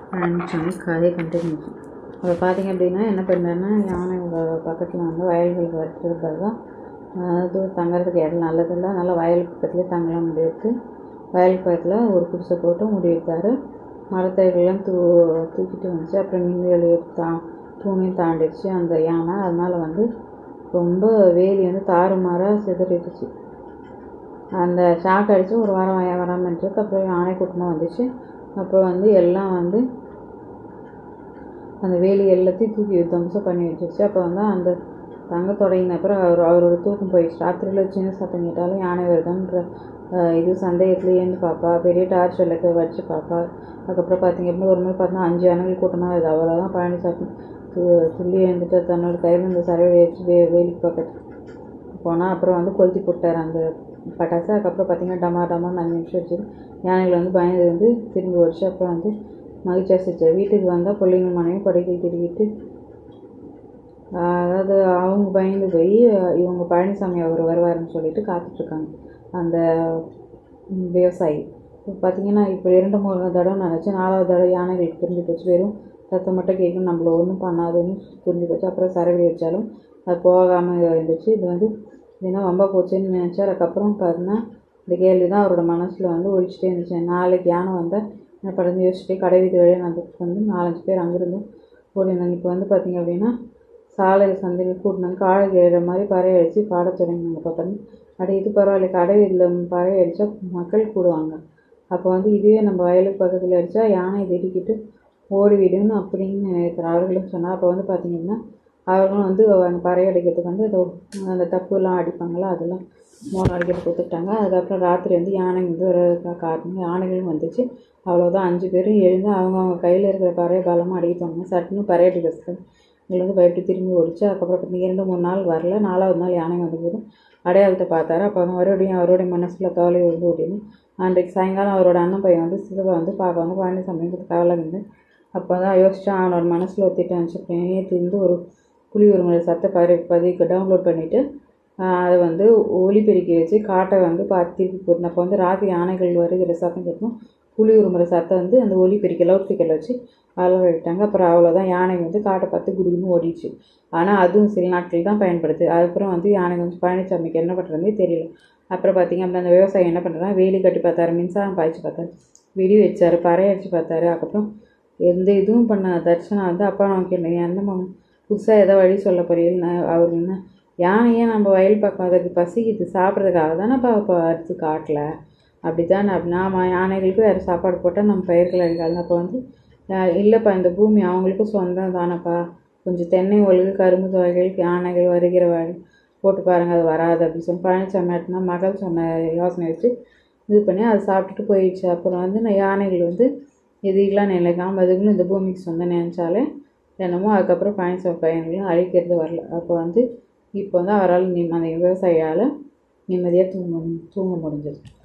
ஆரம்பிச்சோன்னே கதை கண்டினியூ இப்போ பார்த்தீங்க அப்படின்னா என்ன பண்ணுறேன்னா யானை பக்கத்தில் வந்து வயல்கள் வச்சுருக்கிறது தான் அது தங்குறதுக்கு இடம் நல்லதில்லை நல்லா வயல் பக்கத்துலேயே தங்கலாம் முடியாது வயல் பக்கத்தில் ஒரு குடிசை போட்டு முடி எடுத்தார் மரத்தடிலாம் தூ தூக்கிட்டு வந்துச்சு அப்புறம் மின்வேலி தா தூணையும் தாண்டிடுச்சு அந்த யானை அதனால் வந்து ரொம்ப வேலி வந்து தாறுமாறாக சிதறிடுச்சு அந்த ஷாக் அடித்து ஒரு வாரம் வய வராமல் இருந்துச்சு அப்புறம் யானை கூட்டமாக வந்துச்சு அப்புறம் வந்து எல்லாம் வந்து அந்த வேலி எல்லாத்தையும் தூக்கி தம்சம் பண்ணி வச்சிருச்சு அப்போ வந்து அந்த தங்க தொடங்கின அப்புறம் அவர் அவரோட தூக்கம் போயிடுச்சு ராத்திரியில் சின்ன சத்தம் கேட்டாலும் யானை வருதுன்ற இது சந்தேகத்தில் ஏந்து பார்ப்பா பெரிய டார்ச் விளக்க வச்சு பார்ப்பா அதுக்கப்புறம் பார்த்தீங்க அப்படின்னா ஒரு மாதிரி பார்த்தா அஞ்சு யானைகள் கூட்டமாக வருது அவ்வளோதான் பழனிசாமி து துள்ளி எழுந்துட்டு தன்னோட கையில் இந்த சரவை வச்சு வே வேலிக்கு பக்கத்து போனால் அப்புறம் வந்து கொளுத்தி போட்டார் அந்த பட்டாசு அதுக்கப்புறம் பார்த்தீங்கன்னா டமா டமான்னு அஞ்சு நிமிஷம் வச்சு யானைகள் வந்து பயந்து வந்து திரும்பி வச்சு அப்புறம் வந்து மகிழ்ச்சியாக சிரிச்சார் வீட்டுக்கு வந்தால் பிள்ளைங்க மனைவி படைகள் திருவிட்டு அதாவது அவங்க பயந்து போய் இவங்க பழனிசாமி அவர் வருவாருன்னு சொல்லிட்டு காத்துட்ருக்காங்க அந்த விவசாயி இப்போ பார்த்தீங்கன்னா இப்போ இரண்டு மூணு தடவை நினச்சி நாலாவது தடவை யானைகளுக்கு புரிஞ்சு போச்சு வெறும் சத்தம் மட்டும் கேட்கும் நம்மள ஒன்றும் பண்ணாதுன்னு புரிஞ்சு போச்சு அப்புறம் சரவி வச்சாலும் அது போகாமல் இருந்துச்சு இது வந்து இதுனா வம்பா போச்சுன்னு நினச்சார் அதுக்கப்புறம் பார்த்தீங்கன்னா இந்த கேள்வி தான் அவரோட மனசில் வந்து ஒழிச்சிட்டே இருந்துச்சு நாளைக்கு யானை வந்தால் என்ன படந்து யோசிச்சுட்டு கடை வீதி வழியாக நடந்துட்டு வந்து நாலஞ்சு பேர் அங்கேருந்து ஓடினாங்க இப்போ வந்து பார்த்திங்க அப்படின்னா சாலை சந்தையில் கூட்டினாங்க காடை ஏறுற மாதிரி பறவை அடித்து பாட தொடங்கினாங்க இப்போ பண்ணி அட இது பரவாயில்ல கடை வீதியில் பறவை அடித்தா மக்கள் கூடுவாங்க அப்போ வந்து இதுவே நம்ம வயலுக்கு பக்கத்தில் அடித்தா யானை திடுக்கிட்டு ஓடிவிடுன்னு அப்படின்னு நினைக்கிறார் அவர்களும் சொன்னால் அப்போ வந்து பார்த்திங்கன்னா அவர்களும் வந்து அந்த பறவை அடிக்கிறதுக்கு வந்து அந்த அந்த தப்புலாம் அடிப்பாங்களா அதெல்லாம் மோளம் அடிக்கிறதுக்கு கொடுத்துட்டாங்க அதுக்கப்புறம் ராத்திரி வந்து யானை வந்து ஒரு காரணம் யானைகளும் வந்துச்சு அவ்வளோதான் அஞ்சு பேரும் எழுந்து அவங்கவுங்க கையில் இருக்கிற பறவை பலமாக அடிக்கிட்டாங்க சட்டுன்னு பறவை அடிக்கிறதுக்கு இதில் வந்து பயப்பட்டு திரும்பி ஓடிச்சு அதுக்கப்புறம் பார்த்தீங்கன்னா இரண்டு மூணு நாள் வரல நாலாவது நாள் யானை வந்த போது அடையாளத்தை பார்த்தாரு அப்போ வந்து மறுபடியும் அவருடைய மனசில் கவலை விழுந்து ஓடினு அன்றைக்கு சாயங்காலம் அவரோட அண்ணன் பையன் வந்து சிவா வந்து பார்க்க வந்து பழனிசாமி கவலை இருந்து அப்போ தான் யோசிச்சா அவனோட மனசில் ஒத்திட்டு இருந்துச்சு நேற்று இருந்து ஒரு புலி ஒரு முறை சத்த பதி பதிவுக்கு டவுன்லோட் பண்ணிவிட்டு அதை வந்து ஒலிபெருக்கி வச்சு காட்டை வந்து பார்த்து திருப்பி போயிருந்தேன் அப்போ வந்து ராத்திரி யானைகள் வருகிற சத்தம் கேட்கும் புலி ஒரு முறை சத்தம் வந்து அந்த ஒலிபெருக்கி லவுட் ஸ்பீக்கரில் வச்சு அளவு விட்டாங்க அப்புறம் அவ்வளோதான் யானை வந்து காட்டை பார்த்து குடுகுன்னு ஓடிச்சு ஆனால் அதுவும் சில நாட்கள் தான் பயன்படுது அதுக்கப்புறம் வந்து யானை வந்து பழனிசாமிக்கு என்ன பண்ணுறதுனே தெரியல அப்புறம் பார்த்திங்க அப்படின்னா அந்த விவசாயி என்ன பண்ணுறா வேலி கட்டி பார்த்தாரு மின்சாரம் பாய்ச்சி பார்த்தாரு வெடி வச்சார் பறைய அடிச்சு பார்த்தாரு அதுக்கப்புறம் எந்த இதுவும் பண்ண தர்ஷனா வந்து அப்பா நமக்கு என்ன என்ன புதுசாக ஏதோ வழி சொல்ல போறீங்க அவர் என்ன யானையே நம்ம வயல் பக்கம் அதுக்கு பசிக்குது சாப்பிட்றதுக்காக தானேப்பா இப்போ அறுத்து காட்டல அப்படி தானே நாம யானைகளுக்கு வேறு சாப்பாடு போட்டால் நம்ம பயிர்கள் அழிக்காது அப்போ வந்து இல்லைப்பா இந்த பூமி அவங்களுக்கும் சொந்தம் தானேப்பா கொஞ்சம் தென்னை ஒழுகு கரும்பு தொகைகள் யானைகள் வருகிற வழி போட்டு பாருங்கள் அது வராது அப்படி சொல்லி பழனிசாமி ஆட்டினா மகள் சொன்ன யோசனை வச்சு இது பண்ணி அதை சாப்பிட்டுட்டு போயிடுச்சு அப்புறம் வந்து நான் யானைகள் வந்து எதுக்கெலாம் நிலைக்காம அதுக்குன்னு இந்த பூமிக்கு சொந்தம் நினச்சாலே என்னமோ அதுக்கப்புறம் பழனிசாமி பையன்களையும் அழிக்கிறது வரல அப்போ வந்து இப்போ வந்து அவரால் நிம் அந்த விவசாயியால் நிம்மதியாக தூங்க தூங்க முடிஞ்சது